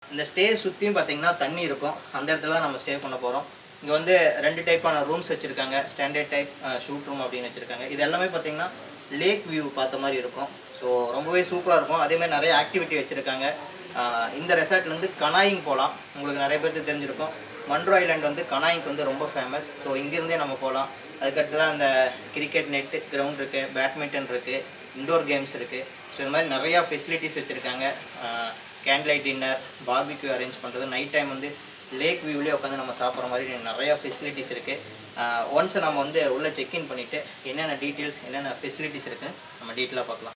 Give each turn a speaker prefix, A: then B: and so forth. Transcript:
A: இந்த ஸ்டே சுற்றியும் பார்த்தீங்கன்னா தண்ணி இருக்கும் அந்த இடத்துல தான் நம்ம ஸ்டே பண்ண போகிறோம் இங்கே வந்து ரெண்டு டைப்பான ரூம்ஸ் வச்சுருக்காங்க ஸ்டாண்டர்ட் டைப் ஷூட் ரூம் அப்படின்னு வச்சுருக்காங்க இது எல்லாமே பார்த்தீங்கன்னா லேக் வியூ பார்த்த மாதிரி இருக்கும் ஸோ ரொம்பவே சூப்பராக இருக்கும் அதே மாதிரி நிறைய ஆக்டிவிட்டி வச்சுருக்காங்க இந்த ரெசார்ட்லேருந்து கனாயிங் போகலாம் உங்களுக்கு நிறைய பேருக்கு தெரிஞ்சிருக்கும் மண்ட்ரோ ஐலாண்ட் வந்து கனாயிங்க்கு வந்து ரொம்ப ஃபேமஸ் ஸோ இங்கேருந்தே நம்ம போகலாம் அதுக்கடுத்து தான் அந்த கிரிக்கெட் நெட்டு கிரவுண்ட் இருக்குது பேட்மிண்டன் இருக்குது இண்டோர் கேம்ஸ் இருக்குது ஸோ இந்த மாதிரி நிறையா ஃபெசிலிட்டிஸ் வச்சுருக்காங்க candlelight dinner barbecue arrange பண்ணுறது நைட் டைம் வந்து லேக் வியூலேயே உட்காந்து நம்ம சாப்பிட்ற மாதிரி நிறையா ஃபெசிலிட்டிஸ் இருக்குது ஒன்ஸ் நம்ம வந்து உள்ளே செக்இன் பண்ணிவிட்டு என்னென்ன டீட்டெயில்ஸ் என்னென்ன ஃபெசிலிட்டிஸ் இருக்குன்னு நம்ம டீட்டெயிலாக பார்க்கலாம்